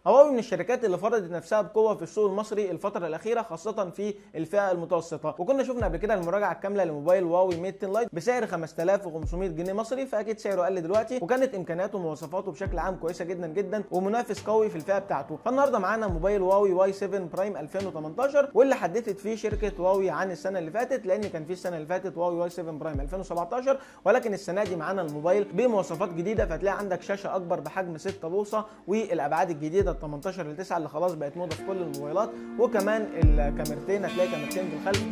هواوي من الشركات اللي فرضت نفسها بقوه في السوق المصري الفتره الاخيره خاصه في الفئه المتوسطه وكنا شفنا قبل كده المراجعه الكامله لموبايل هواوي ميت 10 لايت بسعر 5500 جنيه مصري فاكيد سعره قل دلوقتي وكانت امكانياته ومواصفاته بشكل عام كويسه جدا جدا ومنافس قوي في الفئه بتاعته فالنهارده معانا موبايل هواوي واي 7 برايم 2018 واللي حدثت فيه شركه هواوي عن السنه اللي فاتت لان كان في السنه اللي فاتت هواوي واي 7 برايم 2017 ولكن السنه دي معانا الموبايل بمواصفات جديده فتلاقي عندك شاشه اكبر بحجم 6 بوصه والابعاد الجديده ال 18 ل 9 اللي خلاص بقت موضه في كل الموبايلات وكمان الكاميرتين هتلاقي كاميرتين في الخلف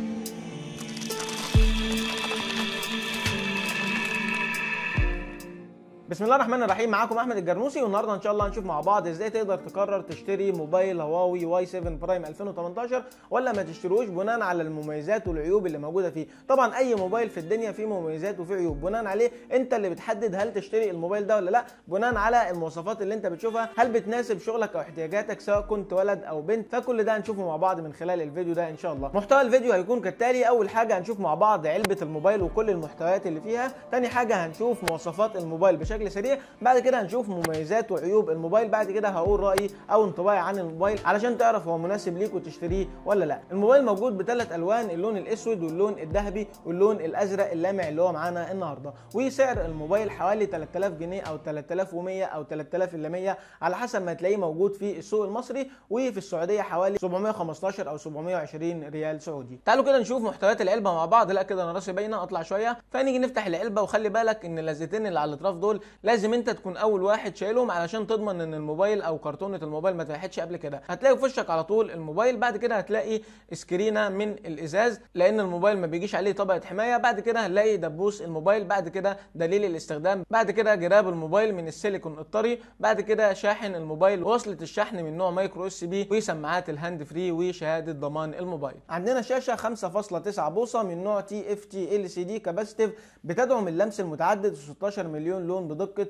بسم الله الرحمن الرحيم معاكم احمد الجرنوسي والنهارده ان شاء الله هنشوف مع بعض ازاي تقدر تقرر تشتري موبايل هواوي واي 7 برايم 2018 ولا ما تشتروش بناء على المميزات والعيوب اللي موجوده فيه طبعا اي موبايل في الدنيا فيه مميزات وفيه عيوب بناء عليه انت اللي بتحدد هل تشتري الموبايل ده ولا لا بناء على المواصفات اللي انت بتشوفها هل بتناسب شغلك او احتياجاتك سواء كنت ولد او بنت فكل ده هنشوفه مع بعض من خلال الفيديو ده ان شاء الله محتوى الفيديو هيكون كالتالي اول حاجه هنشوف مع بعض علبه الموبايل وكل المحتويات اللي فيها تاني حاجه هنشوف مواصفات الموبايل بشكل سريع بعد كده هنشوف مميزات وعيوب الموبايل بعد كده هقول رايي او انطباعي عن الموبايل علشان تعرف هو مناسب ليك وتشتريه ولا لا الموبايل موجود بثلاث الوان اللون الاسود واللون الذهبي واللون الازرق اللامع اللي هو معانا النهارده وسعر الموبايل حوالي 3000 جنيه او 3100 او 3100 على حسب ما تلاقيه موجود في السوق المصري وفي السعوديه حوالي 715 او 720 ريال سعودي تعالوا كده نشوف محتويات العلبه مع بعض لا كده انا راسي باينه اطلع شويه فنيجي نفتح العلبه وخلي بالك ان اللزتين اللي على الاطراف دول لازم انت تكون اول واحد شايلهم علشان تضمن ان الموبايل او كرتونه الموبايل ما اتفتحتش قبل كده هتلاقي في وشك على طول الموبايل بعد كده هتلاقي سكرينه من الازاز لان الموبايل ما بيجيش عليه طبقه حمايه بعد كده هنلاقي دبوس الموبايل بعد كده دليل الاستخدام بعد كده جراب الموبايل من السيليكون الطري بعد كده شاحن الموبايل وصله الشحن من نوع مايكرو اس بي وسماعات الهاند فري وشهاده ضمان الموبايل عندنا شاشه 5.9 بوصه من نوع تي اف تي ال سي دي كاباسيتيف بتدعم اللمس المتعدد 16 مليون لون بدقه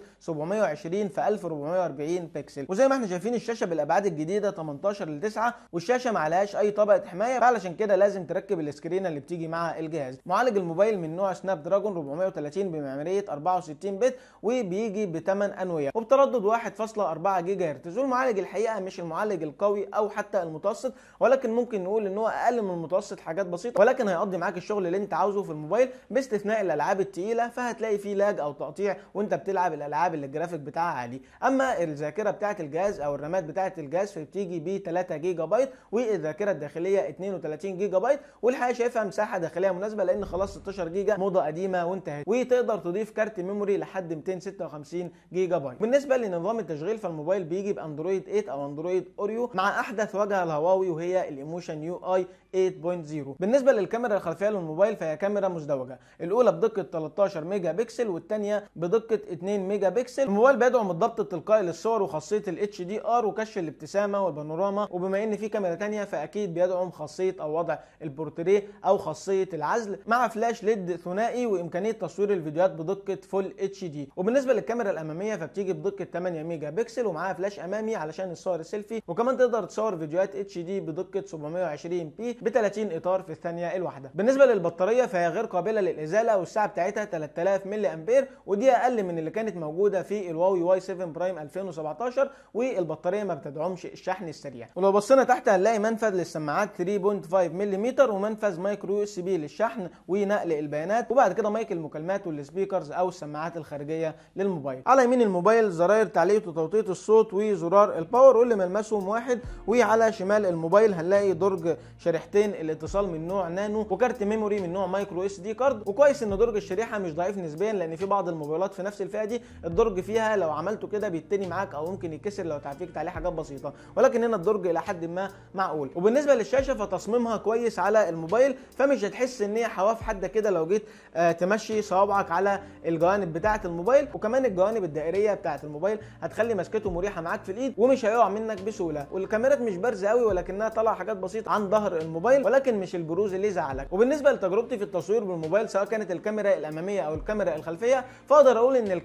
720 في 1440 بكسل وزي ما احنا شايفين الشاشه بالابعاد الجديده 18 ل 9 والشاشه ما عليهاش اي طبقه حمايه فعلشان كده لازم تركب السكرينه اللي بتيجي مع الجهاز معالج الموبايل من نوع سناب دراجون 430 بمعماريه 64 بت وبيجي بثمان انويه وبتردد 1.4 جيجا هرتز والمعالج الحقيقه مش المعالج القوي او حتى المتوسط ولكن ممكن نقول ان هو اقل من المتوسط حاجات بسيطه ولكن هيقضي معاك الشغل اللي انت عاوزه في الموبايل باستثناء الالعاب التقيله فهتلاقي فيه لاج او تقطيع وانت بتلعب الالعاب اللي الجرافيك بتاعها عالي اما الذاكره بتاعه الجهاز او الرامات بتاعه الجهاز فبتيجي ب 3 جيجا بايت والذاكره الداخليه 32 جيجا بايت والحقيقه شايفها مساحه داخليه مناسبه لان خلاص 16 جيجا موضه قديمه وانتهت وتقدر تضيف كارت ميموري لحد 256 جيجا بايت بالنسبه لنظام التشغيل فالموبايل بيجي باندرويد 8 او اندرويد اوريو مع احدث واجهه الهواوي وهي الايموشن يو اي 8.0 بالنسبه للكاميرا الخلفيه للموبايل فهي كاميرا مزدوجه الاولى بدقه 13 ميجا بكسل والثانيه بدقه 2 ميجا بكسل الموبايل بيدعم الضبط التلقائي للصور وخاصيه الاتش دي ار وكشف الابتسامه والبانوراما وبما ان في كاميرا ثانيه فاكيد بيدعم خاصيه او وضع البورتريه او خاصيه العزل مع فلاش ليد ثنائي وامكانيه تصوير الفيديوهات بدقه فول اتش دي وبالنسبه للكاميرا الاماميه فبتيجي بدقه 8 ميجا بكسل ومعاها فلاش امامي علشان الصور السيلفي وكمان تقدر تصور فيديوهات اتش دي بدقه 720 بي ب 30 اطار في الثانيه الواحده بالنسبه للبطاريه فهي غير قابله للازاله والسعه بتاعتها 3000 ملي امبير ودي اقل من اللي كانت موجوده في الواوي واي 7 برايم 2017 والبطاريه ما بتدعمش الشحن السريع ولو بصينا تحت هنلاقي منفذ للسماعات 3.5 ملم ومنفذ مايكرو اس بي للشحن ونقل البيانات وبعد كده مايك المكالمات والسبيكرز او السماعات الخارجيه للموبايل على يمين الموبايل زراير تعليق وتوطيط الصوت وزرار الباور واللي ملمسهم واحد وعلى شمال الموبايل هنلاقي درج شريحتين الاتصال من نوع نانو وكارت ميموري من نوع مايكرو اس دي كارد وكويس ان درج الشريحه مش ضعيف نسبيا لان في بعض الموبايلات في نفس الفئه دي الدرج فيها لو عملته كده بيتني معاك او ممكن يتكسر لو تعفيكت عليه حاجات بسيطه ولكن هنا الدرج الى حد ما معقول وبالنسبه للشاشه فتصميمها كويس على الموبايل فمش هتحس ان هي حواف حاده كده لو جيت آه تمشي صوابعك على الجوانب بتاعه الموبايل وكمان الجوانب الدائريه بتاعه الموبايل هتخلي مسكته مريحه معاك في الايد ومش هيقع منك بسهوله والكاميرات مش بارزه قوي ولكنها طالعه حاجات بسيطه عن ظهر الموبايل ولكن مش البروز اللي يزعلك وبالنسبه لتجربتي في التصوير بالموبايل سواء كانت الكاميرا الاماميه او الكاميرا الخلفيه فاقدر اقول ان الكاميرا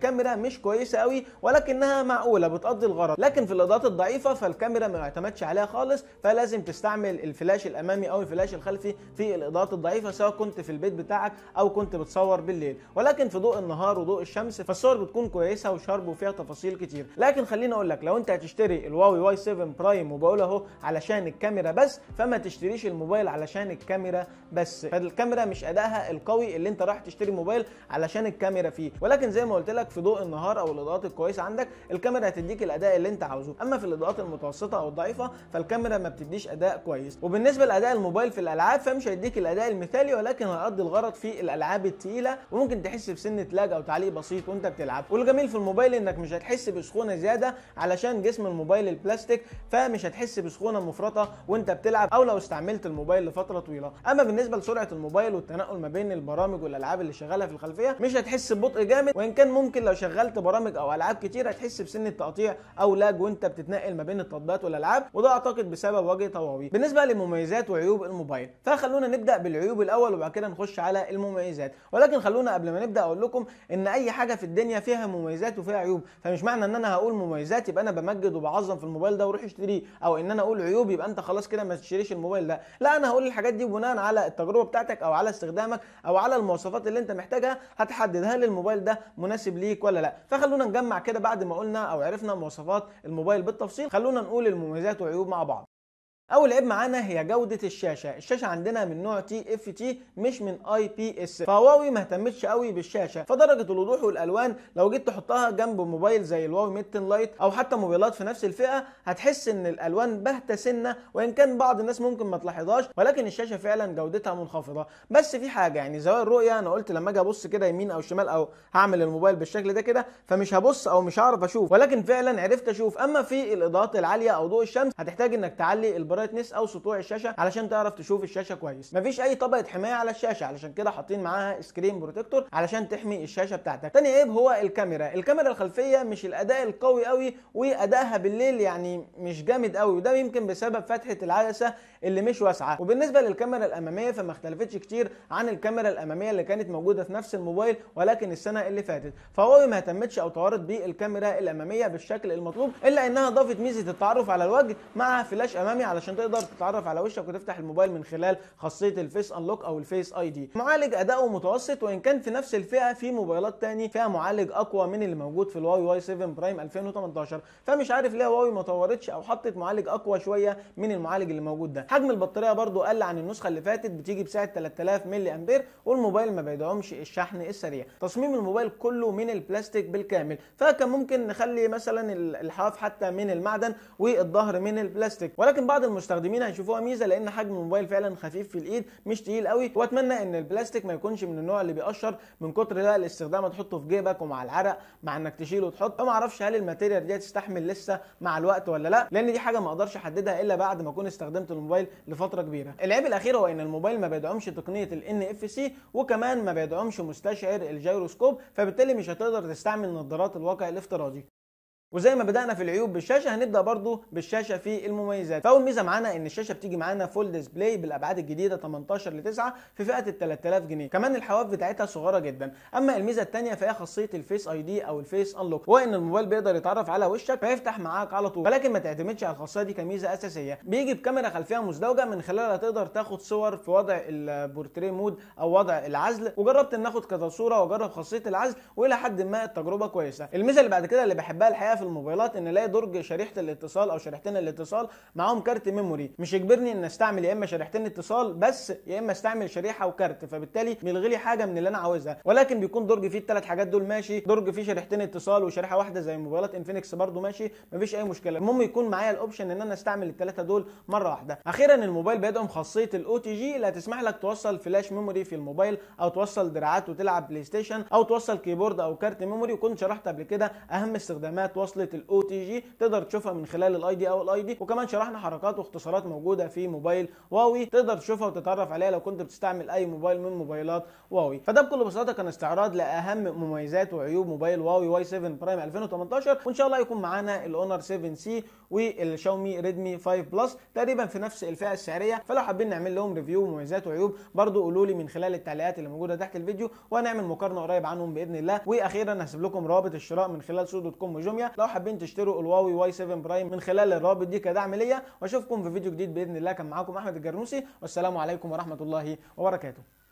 الكاميرا مش كويسه قوي ولكنها معقوله بتقضي الغرض لكن في الاضاءات الضعيفه فالكاميرا ما يعتمدش عليها خالص فلازم تستعمل الفلاش الامامي او الفلاش الخلفي في الاضاءات الضعيفه سواء كنت في البيت بتاعك او كنت بتصور بالليل ولكن في ضوء النهار وضوء الشمس فالصور بتكون كويسه وشارب وفيها تفاصيل كتير لكن خليني اقول لك لو انت هتشتري الواوي واي 7 برايم وبقول اهو علشان الكاميرا بس فما تشتريش الموبايل علشان الكاميرا بس فالكاميرا مش ادائها القوي اللي انت رايح تشتري موبايل علشان الكاميرا فيه ولكن زي ما قلت لك في ضوء النهار او الاضاءات الكويسه عندك الكاميرا هتديك الاداء اللي انت عاوزه اما في الاضاءات المتوسطه او الضعيفه فالكاميرا ما بتديش اداء كويس وبالنسبه لاداء الموبايل في الالعاب فمش هيديك الاداء المثالي ولكن هيقضي الغرض في الالعاب الثقيله وممكن تحس بسنه لاج او تعليق بسيط وانت بتلعب والجميل في الموبايل انك مش هتحس بسخونه زياده علشان جسم الموبايل البلاستيك فمش هتحس بسخونه مفرطه وانت بتلعب او لو استعملت الموبايل لفتره طويله اما بالنسبه لسرعه الموبايل والتنقل ما بين البرامج والالعاب اللي شغاله في الخلفيه مش هتحس ببطء جامد وان كان ممكن لو شغلت برامج او العاب كتير هتحس بسنه تقطيع او لاج وانت بتتنقل ما بين التطبيقات والالعاب وده اعتقد بسبب واجهه هواوي بالنسبه لمميزات وعيوب الموبايل فخلونا نبدا بالعيوب الاول وبعد كده نخش على المميزات ولكن خلونا قبل ما نبدا اقول لكم ان اي حاجه في الدنيا فيها مميزات وفيها عيوب فمش معنى ان انا هقول مميزات يبقى انا بمجد وبعظم في الموبايل ده وروح اشتريه او ان انا اقول عيوب يبقى انت خلاص كده ما تشتريش الموبايل ده لا انا هقول الحاجات دي بناء على التجربه بتاعتك او على استخدامك او على المواصفات اللي انت محتاجها هتحدد هل الموبايل ده مناسب ليك ولا لا فخلونا نجمع كده بعد ما قلنا او عرفنا مواصفات الموبايل بالتفصيل خلونا نقول المميزات والعيوب مع بعض اول عيب معانا هي جوده الشاشه الشاشه عندنا من نوع تي اف تي مش من اي بي اس فهواوي ما اهتمتش قوي بالشاشه فدرجه الوضوح والالوان لو جيت تحطها جنب موبايل زي الواوي ميت 10 لايت او حتى موبايلات في نفس الفئه هتحس ان الالوان باهته سنه وان كان بعض الناس ممكن ما تلاحظهاش ولكن الشاشه فعلا جودتها منخفضه بس في حاجه يعني زوايا الرؤيه انا قلت لما اجي ابص كده يمين او شمال او هعمل الموبايل بالشكل ده كده فمش هبص او مش هعرف اشوف ولكن فعلا عرفت اشوف اما في الاضاءات العاليه او ضوء الشمس هتحتاج انك تعلي البرايتنس او سطوع الشاشه علشان تعرف تشوف الشاشه كويس مفيش اي طبقه حمايه على الشاشه علشان كده حاطين معاها سكرين بروتكتور علشان تحمي الشاشه بتاعتك تاني عيب هو الكاميرا الكاميرا الخلفيه مش الاداء القوي قوي وادائها بالليل يعني مش جامد قوي وده يمكن بسبب فتحه العدسه اللي مش واسعه وبالنسبه للكاميرا الاماميه فما اختلفتش كتير عن الكاميرا الاماميه اللي كانت موجوده في نفس الموبايل ولكن السنه اللي فاتت فهواوي ما اهتمتش او طورت بالكاميرا الاماميه بالشكل المطلوب الا انها ضافت ميزه التعرف على الوجه مع فلاش امامي علشان تقدر تتعرف على وشك وتفتح الموبايل من خلال خاصيه الفيس انلوك او الفيس اي دي معالج اداؤه متوسط وان كان في نفس الفئه في موبايلات تاني فيها معالج اقوى من اللي موجود في الواوي واي 7 برايم 2018 فمش عارف ليه هواوي ما طورتش او حطت معالج اقوى شويه من المعالج اللي موجود ده حجم البطاريه برضو قل عن النسخه اللي فاتت بتيجي بسعه 3000 ملي امبير والموبايل ما بيدعمش الشحن السريع تصميم الموبايل كله من البلاستيك بالكامل فكان ممكن نخلي مثلا الحواف حتى من المعدن والظهر من البلاستيك ولكن بعض المستخدمين هيشوفوها ميزه لان حجم الموبايل فعلا خفيف في الايد مش تقيل قوي واتمنى ان البلاستيك ما يكونش من النوع اللي بيقشر من كتر ده الاستخدام تحطه في جيبك ومع العرق مع انك تشيله وتحط فما اعرفش هل الماتيريال دي تستحمل لسه مع الوقت ولا لا لان دي حاجه ما اقدرش احددها الا بعد ما اكون استخدمت الموبايل لفتره كبيره العيب الاخير هو ان الموبايل ما بيدعمش تقنيه الان اف سي وكمان ما بيدعمش مستشعر الجيروسكوب فبالتالي مش هتقدر تستعمل نظارات الواقع الافتراضي وزي ما بدانا في العيوب بالشاشه هنبدا برضو بالشاشه في المميزات فاول ميزه معانا ان الشاشه بتيجي معانا فول ديسبلاي بالابعاد الجديده 18 ل 9 في فئه ال 3000 جنيه كمان الحواف بتاعتها صغيره جدا اما الميزه الثانيه فهي خاصيه الفيس اي دي او الفيس انلوك وهو ان الموبايل بيقدر يتعرف على وشك فيفتح معاك على طول ولكن ما تعتمدش على الخاصيه دي كميزه اساسيه بيجي بكاميرا خلفيه مزدوجه من خلالها تقدر تاخد صور في وضع البورتريه مود او وضع العزل وجربت ان اخد كذا صوره واجرب خاصيه العزل والى حد ما التجربه كويسه الميزه اللي بعد كده اللي بحبها الحقيقه في الموبايلات ان الاقي درج شريحه الاتصال او شريحتين الاتصال معاهم كارت ميموري مش يجبرني ان استعمل يا اما شريحتين اتصال بس يا اما استعمل شريحه وكارت فبالتالي بيلغي لي حاجه من اللي انا عاوزها ولكن بيكون درج فيه الثلاث حاجات دول ماشي درج فيه شريحتين اتصال وشريحه واحده زي موبايلات انفينكس برده ماشي مفيش اي مشكله المهم يكون معايا الاوبشن ان انا استعمل الثلاثه دول مره واحده اخيرا الموبايل بيدعم خاصيه الاو تي جي اللي هتسمح لك توصل فلاش ميموري في الموبايل او توصل دراعات وتلعب بلاي ستيشن او توصل كيبورد او كارت ميموري وكنت شرحت قبل كده اهم استخدامات وصله الاو تي جي تقدر تشوفها من خلال الاي دي او الاي دي وكمان شرحنا حركات واختصارات موجوده في موبايل واوي تقدر تشوفها وتتعرف عليها لو كنت بتستعمل اي موبايل من موبايلات واوي فده بكل بساطه كان استعراض لاهم مميزات وعيوب موبايل واوي واي 7 برايم 2018 وان شاء الله يكون معانا الاونر 7 سي والشاومي ريدمي 5 بلس تقريبا في نفس الفئه السعريه فلو حابين نعمل لهم ريفيو مميزات وعيوب برضو قولوا لي من خلال التعليقات اللي موجوده تحت الفيديو وهنعمل مقارنه قريب عنهم باذن الله واخيرا هسيب لكم روابط الشراء من خلال سوق دوت كوم وجوميا لو حابين تشتروا الواوي واي 7 برايم من خلال الروابط دي كدعم ليا واشوفكم في فيديو جديد باذن الله كان معاكم احمد الجرنوسي والسلام عليكم ورحمه الله وبركاته